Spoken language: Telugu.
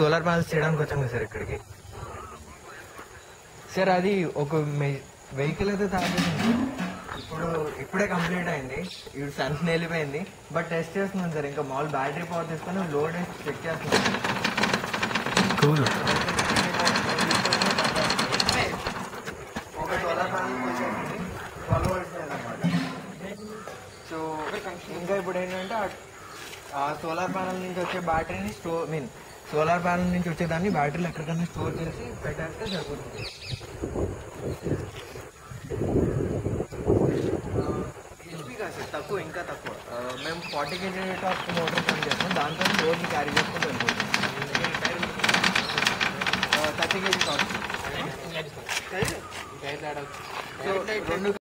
సోలార్ ప్యానల్స్ చేయడానికి వచ్చాం కదా సార్ ఇక్కడికి సార్ అది ఒక వెహికల్ అయితే తయారు చేసింది ఇప్పుడు ఇప్పుడే కంప్లీట్ అయింది ఇప్పుడు సన్స్ వెళ్ళిపోయింది బట్ టెస్ట్ చేస్తున్నాం సార్ ఇంకా మామూలు బ్యాటరీ పవర్ తీసుకొని లోడ్ వేసి చెక్ చేస్తున్నాం కూల్ ఒక సోలార్ ప్యానల్ వచ్చేసింది ట్వెల్వ్ వోల్ట్స్ అన్నమాట సో ఇంకా ఇప్పుడు ఏంటంటే ఆ- ఆ సోలార్ ప్యానల్ నుంచి వచ్చే బ్యాటరీని స్టోర్ మీన్ సోలార్ ప్యానల్ నుంచి వచ్చేదాన్ని బ్యాటరీలు ఎక్కడికైనా స్టోర్ చేసి పెట్టేస్తే సరిపోతుంది హెల్పీ కాదు సార్ తక్కువ ఇంకా తక్కువ ఆ, మేము ఫార్టీ కేజీ టాప్ మోటార్ పని చేస్తాం దాంతో లోడ్ని క్యారీ చేసుకుంటూ వెళ్ళిపోతాం థర్టీ కేజీ టాప్ సో రెండు